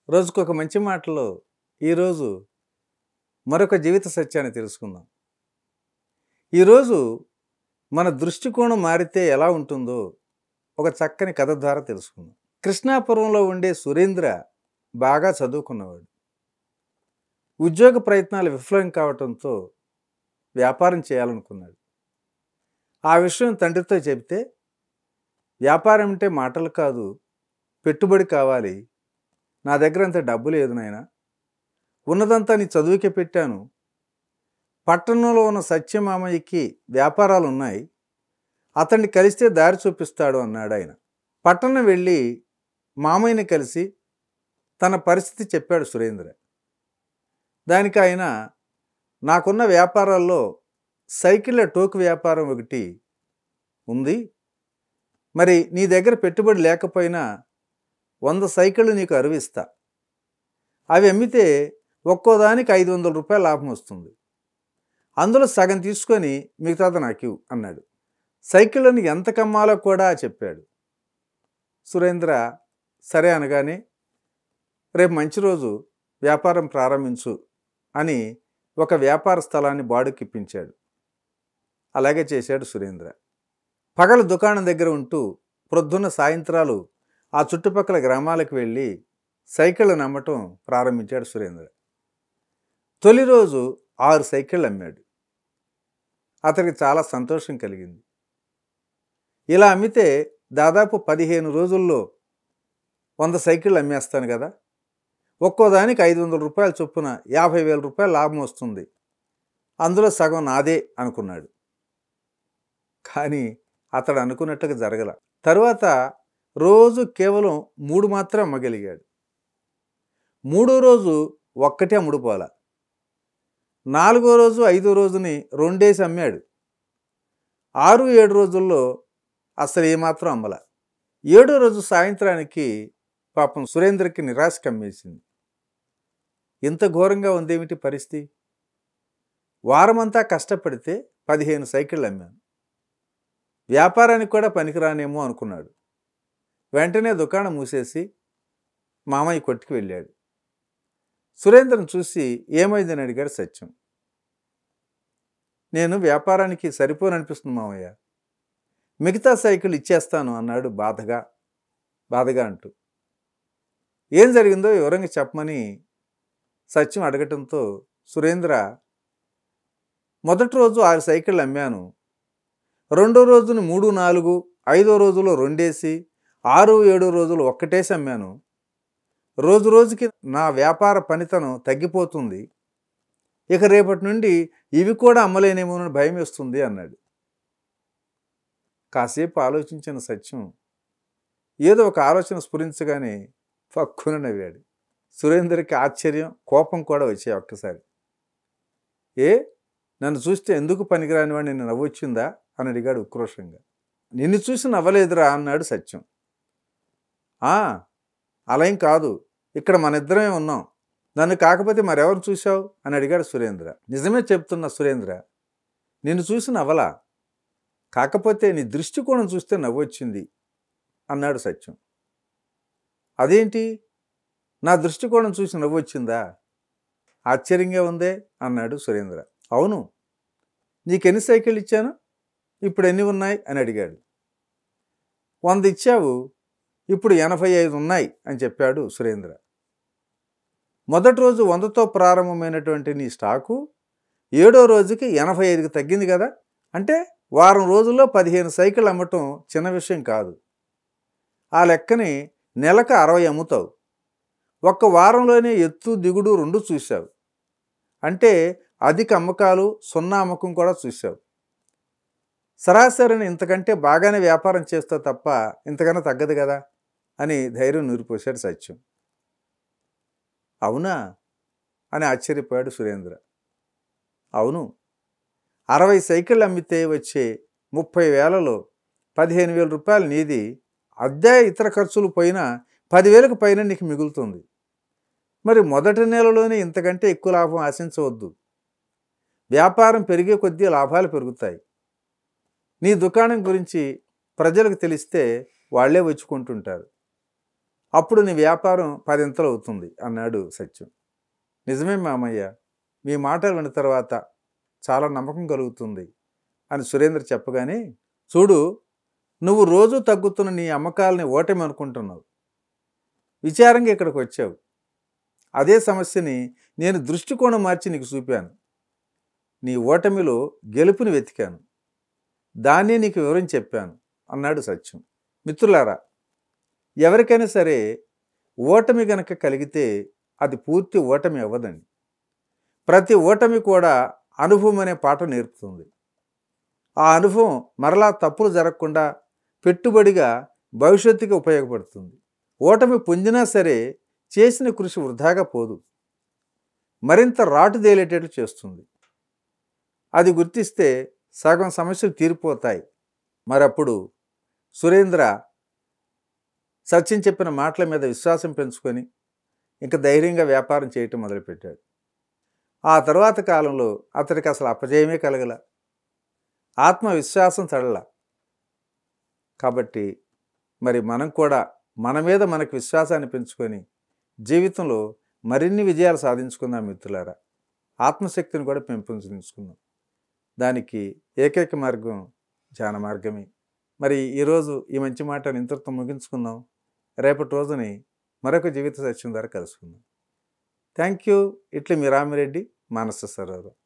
రోజుకొక మంచి మాటలో ఈరోజు మరొక జీవిత సత్యాన్ని తెలుసుకుందాం ఈరోజు మన దృష్టికోణం మారితే ఎలా ఉంటుందో ఒక చక్కని కథ ద్వారా తెలుసుకుందాం కృష్ణాపురంలో ఉండే సురేంద్ర బాగా చదువుకున్నవాడు ఉద్యోగ ప్రయత్నాలు విఫలం కావడంతో వ్యాపారం చేయాలనుకున్నాడు ఆ విషయం తండ్రితో చెబితే వ్యాపారం అంటే మాటలు కాదు పెట్టుబడి కావాలి నా దగ్గర అంత డబ్బు లేదు నాయన ఉన్నదంతా నీ చదువుకే పెట్టాను పట్టణంలో ఉన్న సత్యమామయ్యకి వ్యాపారాలు ఉన్నాయి అతన్ని కలిస్తే దారి చూపిస్తాడు అన్నాడు ఆయన పట్టణం వెళ్ళి మామయ్యని కలిసి తన పరిస్థితి చెప్పాడు సురేంద్ర దానికి ఆయన నాకున్న వ్యాపారాల్లో సైకిళ్ళ టోకు వ్యాపారం ఒకటి ఉంది మరి నీ దగ్గర పెట్టుబడి లేకపోయినా వంద సైకిళ్ళు నీకు అరువిస్తా అవి అమ్మితే ఒక్కో దానికి ఐదు వందల రూపాయల లాభం వస్తుంది అందులో సగం తీసుకొని మిగతాది నాకు ఇవ్వు అన్నాడు సైకిళ్ళని ఎంత కమ్మాలో కూడా చెప్పాడు సురేంద్ర సరే అనగానే రేపు మంచి రోజు వ్యాపారం ప్రారంభించు అని ఒక వ్యాపార స్థలాన్ని బాడుకిప్పించాడు అలాగే చేశాడు సురేంద్ర పగలు దుకాణం దగ్గర ఉంటూ ప్రొద్దున్న సాయంత్రాలు ఆ చుట్టుపక్కల గ్రామాలకు వెళ్ళి సైకిళ్ళు నమ్మటం ప్రారంభించాడు సురేంద్ర తొలి రోజు ఆరు సైకిళ్ళు అమ్మాడు అతనికి చాలా సంతోషం కలిగింది ఇలా అమ్మితే దాదాపు పదిహేను రోజుల్లో వంద సైకిళ్ళు అమ్మేస్తాను కదా ఒక్కో దానికి ఐదు వందల రూపాయల చొప్పున యాభై వేల రూపాయల లాభం వస్తుంది అందులో సగం నాదే అనుకున్నాడు కానీ అతడు అనుకున్నట్టుగా జరగల తరువాత రోజు కేవలం మూడు మాత్రం అమ్మగలిగాడు మూడో రోజు ఒక్కటే అమ్ముడుపోల నాలుగో రోజు ఐదో రోజుని రెండేసి అమ్మాడు ఆరు ఏడు రోజుల్లో అసలు ఏమాత్రం అమ్మల ఏడో రోజు సాయంత్రానికి పాపం సురేంద్రకి నిరాశ కమ్మేసింది ఇంత ఘోరంగా ఉందేమిటి పరిస్థితి వారమంతా కష్టపడితే పదిహేను సైకిళ్ళు అమ్మాను వ్యాపారానికి కూడా పనికిరానేమో అనుకున్నాడు వెంటనే దుకాణం మూసేసి మామయ్య కొట్టుకు వెళ్ళాడు సురేంద్రను చూసి ఏమైందని అడిగాడు సత్యం నేను వ్యాపారానికి సరిపోననిపిస్తుంది మామయ్య మిగతా సైకిల్ ఇచ్చేస్తాను అన్నాడు బాధగా బాధగా అంటూ ఏం జరిగిందో వివరంగా చెప్పమని సత్యం అడగటంతో సురేంద్ర మొదటి రోజు ఆరు సైకిళ్ళు అమ్మాను రెండో రోజున మూడు నాలుగు ఐదో రోజులో రెండేసి ఆరు ఏడు రోజులు ఒక్కటేసి అమ్మాను రోజు రోజుకి నా వ్యాపార పనితనం తగ్గిపోతుంది ఇక రేపటి నుండి ఇవి కూడా అమ్మలేనేమోనని భయం వేస్తుంది అన్నాడు కాసేపు ఆలోచించిన సత్యం ఏదో ఒక ఆలోచన స్ఫురించగానే పక్కున నవ్వాడు సురేందర్కి ఆశ్చర్యం కోపం కూడా వచ్చాయి ఒక్కసారి ఏ నన్ను చూస్తే ఎందుకు పనికిరాని వాడిని నిన్ను నవ్వొచ్చిందా అని అడిగాడు ఉక్రోషంగా నిన్ను చూసి నవ్వలేదురా అన్నాడు సత్యం ఆ అలా ఏం కాదు ఇక్కడ మన ఇద్దరమే ఉన్నాం నన్ను కాకపోతే మరెవరు చూశావు అని అడిగాడు సురేంద్ర నిజమే చెప్తున్నా సురేంద్ర నిన్ను చూసి నవ్వలా కాకపోతే నీ దృష్టికోణం చూస్తే నవ్వొచ్చింది అన్నాడు సత్యం అదేంటి నా దృష్టికోణం చూసి నవ్వొచ్చిందా ఆశ్చర్యంగా ఉందే అన్నాడు సురేంద్ర అవును నీకెన్ని సైకిళ్ళు ఇచ్చాను ఇప్పుడు ఎన్ని ఉన్నాయి అని అడిగాడు వంద ఇచ్చావు ఇప్పుడు ఎనభై ఐదు ఉన్నాయి అని చెప్పాడు సురేంద్ర మొదటి రోజు వందతో ప్రారంభమైనటువంటి నీ స్టాకు ఏడో రోజుకి ఎనభై ఐదుకి తగ్గింది కదా అంటే వారం రోజుల్లో పదిహేను సైకిళ్ళు అమ్మటం చిన్న విషయం కాదు ఆ లెక్కని నెలకు అరవై అమ్ముతావు ఒక్క వారంలోనే ఎత్తు దిగుడు రెండు చూశావు అంటే అధిక అమ్మకాలు సున్నా అమ్మకం కూడా చూశావు సరాసరిని ఇంతకంటే బాగానే వ్యాపారం చేస్తావు తప్ప ఇంతకన్నా తగ్గదు కదా అని ధైర్యం నూరిపోశాడు సత్యం అవునా అని ఆశ్చర్యపోయాడు సురేంద్ర అవును అరవై సైకిళ్ళు అమ్మితే వచ్చే ముప్పై వేలలో పదిహేను వేల రూపాయలు నీది అద్దె ఇతర ఖర్చులు పోయినా పదివేలకు పైన నీకు మిగులుతుంది మరి మొదటి నెలలోనే ఇంతకంటే ఎక్కువ లాభం ఆశించవద్దు వ్యాపారం పెరిగే కొద్దీ లాభాలు పెరుగుతాయి నీ దుకాణం గురించి ప్రజలకు తెలిస్తే వాళ్ళే వచ్చుకుంటుంటారు అప్పుడు నీ వ్యాపారం పదింతలు అవుతుంది అన్నాడు సత్యం నిజమే మామయ్య మీ మాటలు విన్న తర్వాత చాలా నమ్మకం కలుగుతుంది అని సురేంద్ర చెప్పగానే చూడు నువ్వు రోజు తగ్గుతున్న నీ అమ్మకాలని ఓటమి అనుకుంటున్నావు విచారంగా ఇక్కడికి వచ్చావు అదే సమస్యని నేను దృష్టికోణం మార్చి నీకు చూపాను నీ ఓటమిలో గెలుపుని వెతికాను దాన్నే నీకు వివరించి చెప్పాను అన్నాడు సత్యం మిత్రులారా ఎవరికైనా సరే ఓటమి గనక కలిగితే అది పూర్తి ఓటమి అవ్వదండి ప్రతి ఓటమి కూడా అనుభవం అనే పాట నేర్పుతుంది ఆ అనుభవం మరలా తప్పులు జరగకుండా పెట్టుబడిగా భవిష్యత్తుకి ఉపయోగపడుతుంది ఓటమి పొందినా సరే చేసిన కృషి వృధాగా పోదు మరింత రాటు తేలేటట్లు చేస్తుంది అది గుర్తిస్తే సగం సమస్యలు తీరిపోతాయి మరప్పుడు సురేంద్ర సచిన్ చెప్పిన మాటల మీద విశ్వాసం పెంచుకొని ఇంకా ధైర్యంగా వ్యాపారం చేయటం మొదలుపెట్టాడు ఆ తరువాత కాలంలో అతడికి అసలు అపజయమే కలగల ఆత్మవిశ్వాసం చడల కాబట్టి మరి మనం కూడా మన మీద మనకు విశ్వాసాన్ని పెంచుకొని జీవితంలో మరిన్ని విజయాలు సాధించుకుందాం మిత్రులారా ఆత్మశక్తిని కూడా పెంపొందించుకుందాం దానికి ఏకైక మార్గం ధ్యాన మార్గమే మరి ఈరోజు ఈ మంచి మాటను ఇంతటితో ముగించుకుందాం రేపటి రోజుని మరొక జీవిత సత్యం ద్వారా కలుసుకుందాం థ్యాంక్ యూ ఇట్లా మీ రామిరెడ్డి మానస సరోవరం